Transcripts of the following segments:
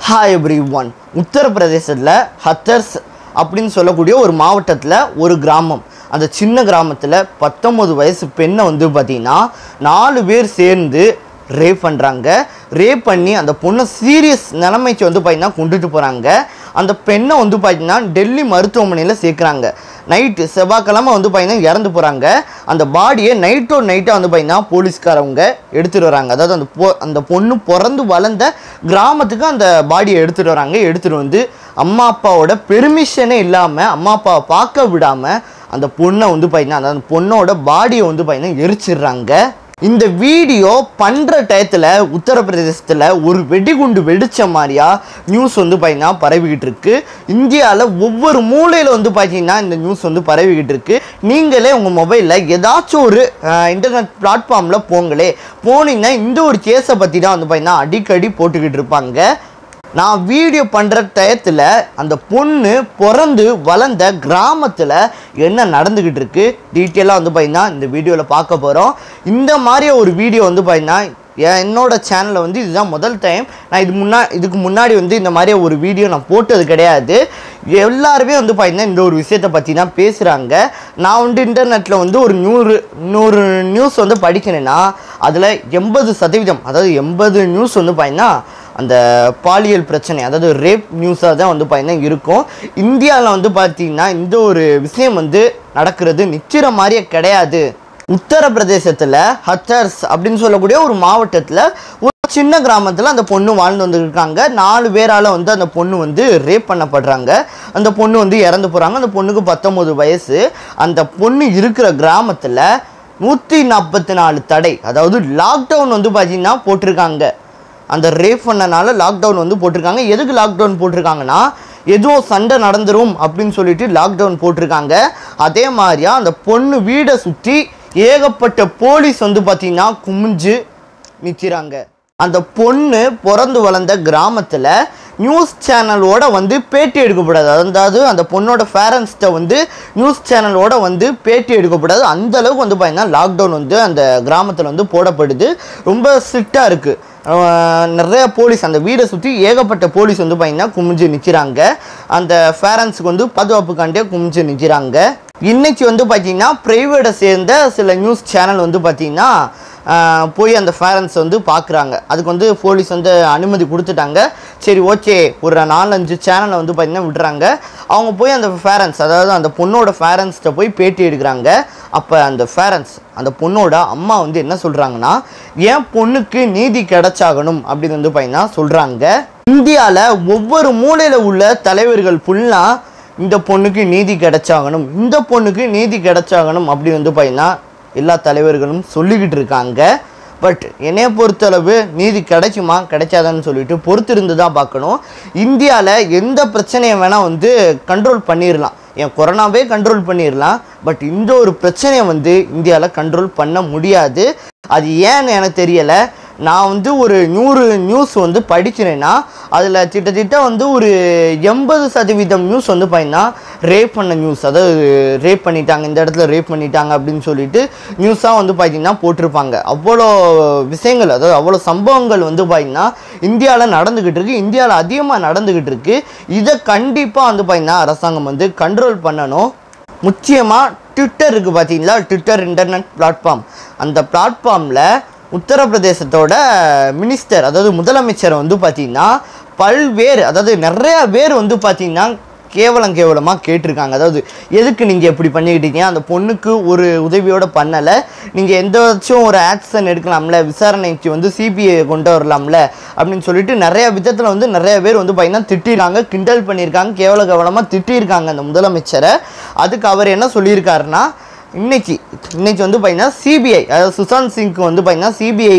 hi every one உத்தரப்பிரதேசத்தில் ஹத்தர்ஸ் அப்படின்னு சொல்லக்கூடிய ஒரு மாவட்டத்தில் ஒரு கிராமம் அந்த சின்ன கிராமத்தில் பத்தொம்பது வயசு பெண்ணை வந்து பார்த்திங்கன்னா நாலு பேர் சேர்ந்து ரேப் பண்ணுறாங்க ரேப் பண்ணி அந்த பொண்ணை சீரியஸ் நிலைமைக்கு வந்து பார்த்திங்கன்னா கொண்டுட்டு போகிறாங்க அந்த பெண்ணை வந்து பார்த்திங்கன்னா டெல்லி மருத்துவமனையில் சேர்க்குறாங்க நைட்டு செவ்வாய்க்கிழமை வந்து பார்த்திங்கன்னா இறந்து போகிறாங்க அந்த பாடியை நைட்டோ நைட்டாக வந்து பார்த்திங்கன்னா போலீஸ்காரவங்க எடுத்துகிட்டு வராங்க அதாவது அந்த பொ அந்த பொண்ணு பிறந்து வளர்ந்த கிராமத்துக்கு அந்த பாடியை எடுத்துகிட்டு வராங்க எடுத்துகிட்டு வந்து அம்மா அப்பாவோட பெர்மிஷனே இல்லாமல் அம்மா அப்பாவை பார்க்க விடாமல் அந்த பொண்ணை வந்து பார்த்திங்கன்னா அந்த பொண்ணோட பாடியை வந்து பார்த்திங்கன்னா எரிச்சிடுறாங்க இந்த வீடியோ பண்ணுற டயத்தில் உத்தரப்பிரதேசத்தில் ஒரு வெடிகுண்டு வெடிச்ச மாதிரியா நியூஸ் வந்து பார்த்தீங்கன்னா பரவிக்கிட்டு இருக்கு இந்தியாவில் ஒவ்வொரு மூலையில் வந்து பார்த்தீங்கன்னா இந்த நியூஸ் வந்து பரவிக்கிட்டு இருக்கு நீங்களே உங்கள் மொபைலில் ஏதாச்சும் ஒரு இன்டர்நெட் பிளாட்ஃபார்மில் போங்களே போனீங்கன்னா இந்த ஒரு கேஸை பற்றி தான் வந்து பார்த்தீங்கன்னா அடிக்கடி போட்டுக்கிட்டு இருப்பாங்க நான் வீடியோ பண்ணுற டயத்தில் அந்த பொண்ணு பிறந்து வளர்ந்த கிராமத்தில் என்ன நடந்துக்கிட்டு இருக்கு டீட்டெயிலாக வந்து பார்த்தீங்கன்னா இந்த வீடியோவில் பார்க்க போகிறோம் இந்த மாதிரி ஒரு வீடியோ வந்து பார்த்தீங்கன்னா என் என்னோட சேனலில் வந்து இதுதான் முதல் டைம் நான் இது முன்னா இதுக்கு முன்னாடி வந்து இந்த மாதிரி ஒரு வீடியோ நான் போட்டது கிடையாது எல்லாருமே வந்து பார்த்தீங்கன்னா இந்த ஒரு விஷயத்தை பற்றி தான் பேசுகிறாங்க நான் வந்து இன்டர்நெட்டில் வந்து ஒரு நூறு நூறு நியூஸ் வந்து படிக்கிறேன்னா அதில் எண்பது சதவீதம் அதாவது எண்பது நியூஸ் வந்து பார்த்தீங்கன்னா அந்த பாலியல் பிரச்சனை அதாவது ரேப் நியூஸாக தான் வந்து பார்த்தீங்கன்னா இருக்கும் இந்தியாவில் வந்து பார்த்தீங்கன்னா இந்த ஒரு விஷயம் வந்து நடக்கிறது நிச்சயம் மாதிரியே கிடையாது உத்தரப்பிரதேசத்தில் ஹத்தர்ஸ் அப்படின்னு சொல்லக்கூடிய ஒரு மாவட்டத்தில் ஒரு சின்ன கிராமத்தில் அந்த பொண்ணு வாழ்ந்து வந்துருக்காங்க நாலு பேரால் வந்து அந்த பொண்ணு வந்து ரேப் பண்ணப்படுறாங்க அந்த பொண்ணு வந்து இறந்து போகிறாங்க அந்த பொண்ணுக்கு பத்தொம்போது வயசு அந்த பொண்ணு இருக்கிற கிராமத்தில் நூற்றி நாற்பத்தி நாலு தடை அதாவது லாக்டவுன் வந்து பார்த்தீங்கன்னா போட்டிருக்காங்க அந்த ரேப் பண்ணனால லாக்டவுன் வந்து போட்டிருக்காங்க எதுக்கு லாக்டவுன் போட்டிருக்காங்கன்னா எதுவும் சண்டை நடந்துரும் அப்படின்னு சொல்லிட்டு லாக்டவுன் போட்டிருக்காங்க அதே மாதிரியா அந்த பொண்ணு வீடை சுற்றி ஏகப்பட்ட போலீஸ் வந்து பார்த்தீங்கன்னா குமிஞ்சு நிற்கிறாங்க அந்த பொண்ணு பிறந்து வளர்ந்த கிராமத்தில் நியூஸ் சேனலோட வந்து பேட்டி எடுக்கக்கூடாது அதாவது அந்த பொண்ணோட பேரண்ட்ஸ்கிட்ட வந்து நியூஸ் சேனலோட வந்து பேட்டி எடுக்கக்கூடாது அந்த அளவுக்கு வந்து பார்த்தீங்கன்னா லாக்டவுன் வந்து அந்த கிராமத்தில் வந்து போடப்படுது ரொம்ப ஸ்ட்ரிக்டாக இருக்குது நிறைய போலீஸ் அந்த வீடை சுற்றி ஏகப்பட்ட போலீஸ் வந்து பார்த்தீங்கன்னா குமிஞ்சு நிற்கிறாங்க அந்த பேரண்ட்ஸுக்கு வந்து பாதுகாப்புக்காண்டே குமிஞ்சு நிற்கிறாங்க இன்னைக்கு வந்து பார்த்தீங்கன்னா ப்ரைவேட்டை சேர்ந்த சில நியூஸ் சேனல் வந்து பார்த்தீங்கன்னா ஆஹ், போய் அந்த பேரண்ட்ஸ் வந்து பார்க்குறாங்க அதுக்கு வந்து போலீஸ் வந்து அனுமதி கொடுத்துட்டாங்க சரி ஓகே ஒரு நாலஞ்சு சேனலை வந்து பார்த்தீங்கன்னா விடுறாங்க அவங்க போய் அந்த பேரண்ட்ஸ் அதாவது அந்த பொண்ணோட பேரண்ட்ஸ்கிட்ட போய் பேட்டி எடுக்கிறாங்க அப்போ அந்த பேரண்ட்ஸ் அந்த பொண்ணோட அம்மா வந்து என்ன சொல்கிறாங்கன்னா என் பொண்ணுக்கு நீதி கிடைச்சாகணும் அப்படின்னு வந்து பார்த்தீங்கன்னா சொல்கிறாங்க இந்தியாவில் ஒவ்வொரு மூலையில் உள்ள தலைவர்கள் ஃபுல்லாக இந்த பொண்ணுக்கு நீதி கிடைச்சாகணும் இந்த பொண்ணுக்கு நீதி கிடைச்சாகணும் அப்படி வந்து பார்த்தீங்கன்னா எல்லா தலைவர்களும் சொல்லிக்கிட்டு இருக்காங்க பட் என்னைய பொறுத்தளவு நீதி கிடைக்குமா கிடைச்சாதான்னு சொல்லிட்டு பொறுத்திருந்து தான் பார்க்கணும் இந்தியாவில் எந்த பிரச்சனையை வேணால் வந்து கண்ட்ரோல் பண்ணிடலாம் என் கொரோனாவே கண்ட்ரோல் பண்ணிடலாம் பட் இந்த ஒரு பிரச்சனையை வந்து இந்தியாவில் கண்ட்ரோல் பண்ண முடியாது அது ஏன்னு எனக்கு தெரியலை நான் வந்து ஒரு நூறு நியூஸ் வந்து படிக்கிறேன்னா அதில் கிட்டத்தட்ட வந்து ஒரு எண்பது சதவீதம் நியூஸ் வந்து பார்த்தீங்கன்னா ரேப் பண்ண நியூஸ் அதாவது ரேப் பண்ணிட்டாங்க இந்த இடத்துல ரேப் பண்ணிட்டாங்க அப்படின்னு சொல்லிட்டு நியூஸாக வந்து பார்த்தீங்கன்னா போட்டிருப்பாங்க அவ்வளோ விஷயங்கள் அதாவது அவ்வளோ சம்பவங்கள் வந்து பார்த்தீங்கன்னா இந்தியாவில் நடந்துக்கிட்டு இருக்கு இந்தியாவில் அதிகமாக நடந்துக்கிட்டு இருக்கு இதை கண்டிப்பாக வந்து பார்த்தீங்கன்னா அரசாங்கம் வந்து கண்ட்ரோல் பண்ணணும் முக்கியமாக ட்விட்டர் இருக்குது பார்த்தீங்களா ட்விட்டர் இன்டர்நெட் பிளாட்ஃபார்ம் அந்த பிளாட்ஃபார்மில் உத்தரப்பிரதேசத்தோட மினிஸ்டர் அதாவது முதலமைச்சர் வந்து பார்த்தீங்கன்னா பல்வேறு அதாவது நிறைய பேர் வந்து பார்த்தீங்கன்னா கேவலம் கேவலமாக கேட்டிருக்காங்க அதாவது எதுக்கு நீங்கள் எப்படி பண்ணிக்கிட்டீங்க அந்த பொண்ணுக்கு ஒரு உதவியோட பண்ணலை நீங்கள் எந்தாச்சும் ஒரு ஆக்ஷன் எடுக்கலாம்ல விசாரணைக்கு வந்து சிபிஐ கொண்டு வரலாம்ல அப்படின்னு சொல்லிட்டு நிறைய விதத்தில் வந்து நிறைய பேர் வந்து பார்த்தீங்கன்னா திட்டிருக்காங்க கிண்டல் பண்ணியிருக்காங்க கேவல கேவலமாக திட்டியிருக்காங்க அந்த முதலமைச்சரை அதுக்கு அவர் என்ன சொல்லியிருக்காருன்னா இன்னைக்கு இன்னைக்கு வந்து பார்த்தீங்கன்னா சிபிஐ அதாவது சுசாந்த் சிங்க்கு வந்து பார்த்தீங்கன்னா சிபிஐ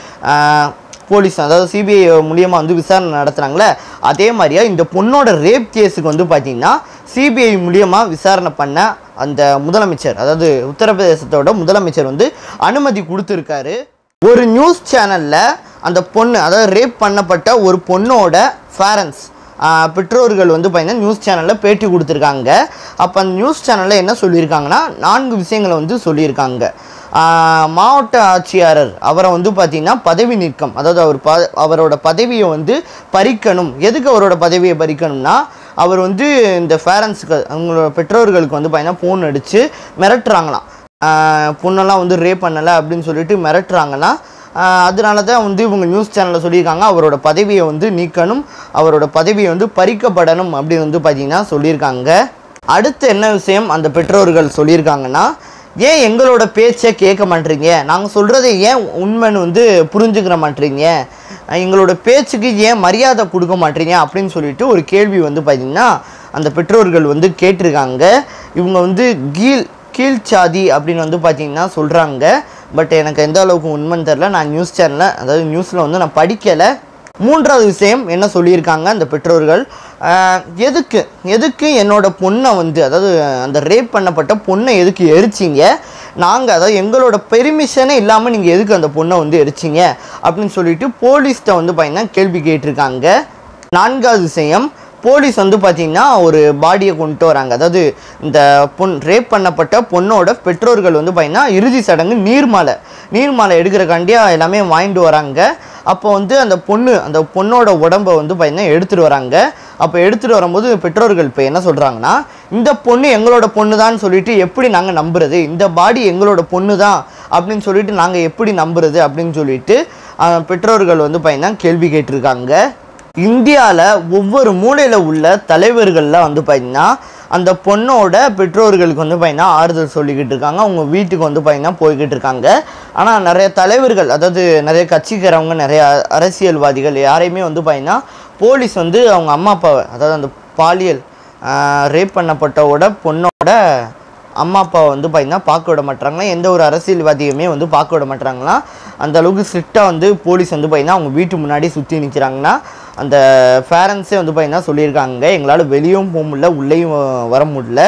போலீஸ் அதாவது சிபிஐ மூலியமாக வந்து விசாரணை நடத்துகிறாங்களே அதே மாதிரியா இந்த பொண்ணோட ரேப் கேஸுக்கு வந்து பார்த்தீங்கன்னா சிபிஐ மூலியமாக விசாரணை பண்ண அந்த முதலமைச்சர் அதாவது உத்தரப்பிரதேசத்தோட முதலமைச்சர் வந்து அனுமதி கொடுத்துருக்காரு ஒரு நியூஸ் சேனலில் அந்த பொண்ணு அதாவது ரேப் பண்ணப்பட்ட ஒரு பொண்ணோட பேரண்ட்ஸ் பெற்றோர்கள் வந்து பார்த்தீங்கன்னா நியூஸ் சேனலில் பேட்டி கொடுத்துருக்காங்க அப்போ அந்த நியூஸ் சேனலில் என்ன சொல்லியிருக்காங்கன்னா நான்கு விஷயங்களை வந்து சொல்லியிருக்காங்க ஆஹ், மாவட்ட ஆட்சியாளர் அவரை வந்து பார்த்தீங்கன்னா பதவி நீக்கம் அதாவது அவர் ப அவரோட பதவியை வந்து பறிக்கணும் எதுக்கு அவரோட பதவியை பறிக்கணும்னா அவர் வந்து இந்த பேரண்ட்ஸுக்கு அவங்களோட பெற்றோர்களுக்கு வந்து பார்த்தீங்கன்னா ஃபோன் அடித்து மிரட்டுறாங்களாம் ஆஹ், பொண்ணெல்லாம் வந்து ரேப் பண்ணலை அப்படின்னு சொல்லிட்டு மிரட்டுறாங்கன்னா ஆஹ், அதனால தான் வந்து இவங்க நியூஸ் சேனலில் சொல்லியிருக்காங்க அவரோட பதவியை வந்து நீக்கணும் அவரோட பதவியை வந்து பறிக்கப்படணும் அப்படின்னு வந்து பார்த்தீங்கன்னா சொல்லியிருக்காங்க அடுத்து என்ன விஷயம் அந்த பெற்றோர்கள் சொல்லியிருக்காங்கன்னா ஏன் எங்களோட பேச்சை கேட்க மாட்டீங்க நாங்கள் சொல்கிறத ஏன் உண்மைன்னு வந்து புரிஞ்சுக்கிற மாட்டீங்க அஹ் எங்களோட பேச்சுக்கு ஏன் மரியாதை கொடுக்க மாட்டீங்க அப்படின்னு சொல்லிட்டு ஒரு கேள்வி வந்து பார்த்திங்கன்னா அந்த பெற்றோர்கள் வந்து கேட்டிருக்காங்க இவங்க வந்து கீழ் கீழ்ச்சாதி அப்படின்னு வந்து பார்த்தீங்கன்னா சொல்கிறாங்க பட் எனக்கு எந்த அளவுக்கு உண்மைன்னு தெரில நான் நியூஸ் சேனலில் அதாவது நியூஸில் வந்து நான் படிக்கலை மூன்றாவது விஷயம் என்ன சொல்லியிருக்காங்க அந்த பெற்றோர்கள் ஆஹ், எதுக்கு எதுக்கு என்னோட பொண்ணை வந்து அதாவது அந்த ரேப் பண்ணப்பட்ட பொண்ணை எதுக்கு எரிச்சிங்க நாங்கள் அதாவது எங்களோட பெர்மிஷனே இல்லாமல் நீங்கள் எதுக்கு அந்த பொண்ணை வந்து எரிச்சிங்க அப்படின்னு சொல்லிட்டு போலீஸ்கிட்ட வந்து பார்த்தீங்கன்னா கேள்வி கேட்டிருக்காங்க நான்காவது விஷயம் போலீஸ் வந்து பார்த்தீங்கன்னா ஒரு பாடியை கொண்டு வராங்க அதாவது இந்த பொன் ரேப் பண்ணப்பட்ட பொண்ணோட பெற்றோர்கள் வந்து பார்த்தீங்கன்னா இறுதி சடங்கு நீர்மாலை நீர்மாலை எடுக்கிறக்காண்டியா எல்லாமே வாங்கிட்டு வராங்க அப்போ வந்து அந்த பொண்ணு அந்த பொண்ணோட உடம்பை வந்து பார்த்தீங்கன்னா எடுத்துகிட்டு வராங்க அப்போ எடுத்துகிட்டு வரும்போது பெற்றோர்கள் இப்போ என்ன சொல்கிறாங்கன்னா இந்த பொண்ணு எங்களோட பொண்ணு தான் சொல்லிட்டு எப்படி நாங்கள் நம்புறது இந்த பாடி எங்களோட பொண்ணு தான் அப்படின்னு சொல்லிட்டு நாங்கள் எப்படி நம்புறது அப்படின்னு சொல்லிட்டு ஆஹ், பெற்றோர்கள் வந்து பார்த்தீங்கன்னா கேள்வி கேட்டிருக்காங்க இந்தியாவில் ஒவ்வொரு மூலையில் உள்ள தலைவர்கள்லாம் வந்து பார்த்தீங்கன்னா அந்த பொண்ணோட பெற்றோர்களுக்கு வந்து பார்த்தீங்கன்னா ஆறுதல் சொல்லிக்கிட்டு இருக்காங்க அவங்க வீட்டுக்கு வந்து பார்த்தீங்கன்னா போய்கிட்டு இருக்காங்க ஆனால் நிறைய தலைவர்கள் அதாவது நிறைய கட்சிக்காரவங்க நிறைய அரசியல்வாதிகள் யாரையுமே வந்து பார்த்தீங்கன்னா போலீஸ் வந்து அவங்க அம்மா அப்பாவை அதாவது அந்த பாலியல் ரேப் பண்ணப்பட்டவோட பொண்ணோட அம்மா அப்பாவை வந்து பார்த்தீங்கன்னா பார்க்க விட மாட்டாங்களா எந்த ஒரு அரசியல்வாதியுமே வந்து பார்க்க விட மாட்டாங்களா அந்த அளவுக்கு ஸ்ட்ரிக்டாக வந்து போலீஸ் வந்து பார்த்தீங்கன்னா அவங்க வீட்டு முன்னாடி சுற்றி நிற்கிறாங்கன்னா அந்த பேரண்ட்ஸே வந்து பார்த்தீங்கன்னா சொல்லியிருக்காங்க எங்களால் வெளியும் போக முடியல உள்ளேயும் வர முடியல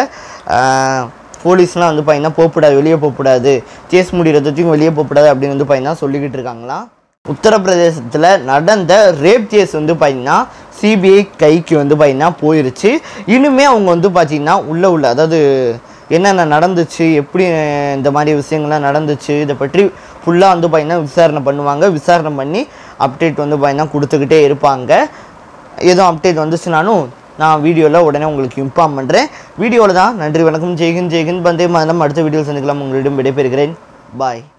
ஆஹ் போலீஸ்லாம் வந்து பார்த்தீங்கன்னா போகக்கூடாது வெளியே போகக்கூடாது கேஸ் முடிகிறதுக்கும் வெளியே போகக்கூடாது அப்படின்னு வந்து பார்த்தீங்கன்னா சொல்லிக்கிட்டு இருக்காங்களாம் உத்தரப்பிரதேசத்தில் நடந்த ரேப் கேஸ் வந்து பார்த்தீங்கன்னா சிபிஐ கைக்கு வந்து பார்த்தீங்கன்னா போயிருச்சு இனிமே அவங்க வந்து பார்த்தீங்கன்னா உள்ள உள்ள அதாவது என்னென்ன நடந்துச்சு எப்படி அஹ், இந்த மாதிரி விஷயங்கள்லாம் நடந்துச்சு இதை பற்றி ஃபுல்லாக வந்து பார்த்தீங்கன்னா விசாரணை பண்ணுவாங்க விசாரணை பண்ணி அப்டேட் வந்து பார்த்தீங்கன்னா கொடுத்துக்கிட்டே இருப்பாங்க எதுவும் அப்டேட் வந்துச்சுனாலும் நான் வீடியோவில் உடனே உங்களுக்கு இன்ஃபார்ம் பண்ணுறேன் வீடியோவில் தான் நன்றி வணக்கம் ஜெய்ஹிந்த் ஜெய்ஹிந்த் பந்தே மாதம் அடுத்த வீடியோ சந்திக்கலாம் உங்களிடம் விடைபெறுகிறேன் பாய்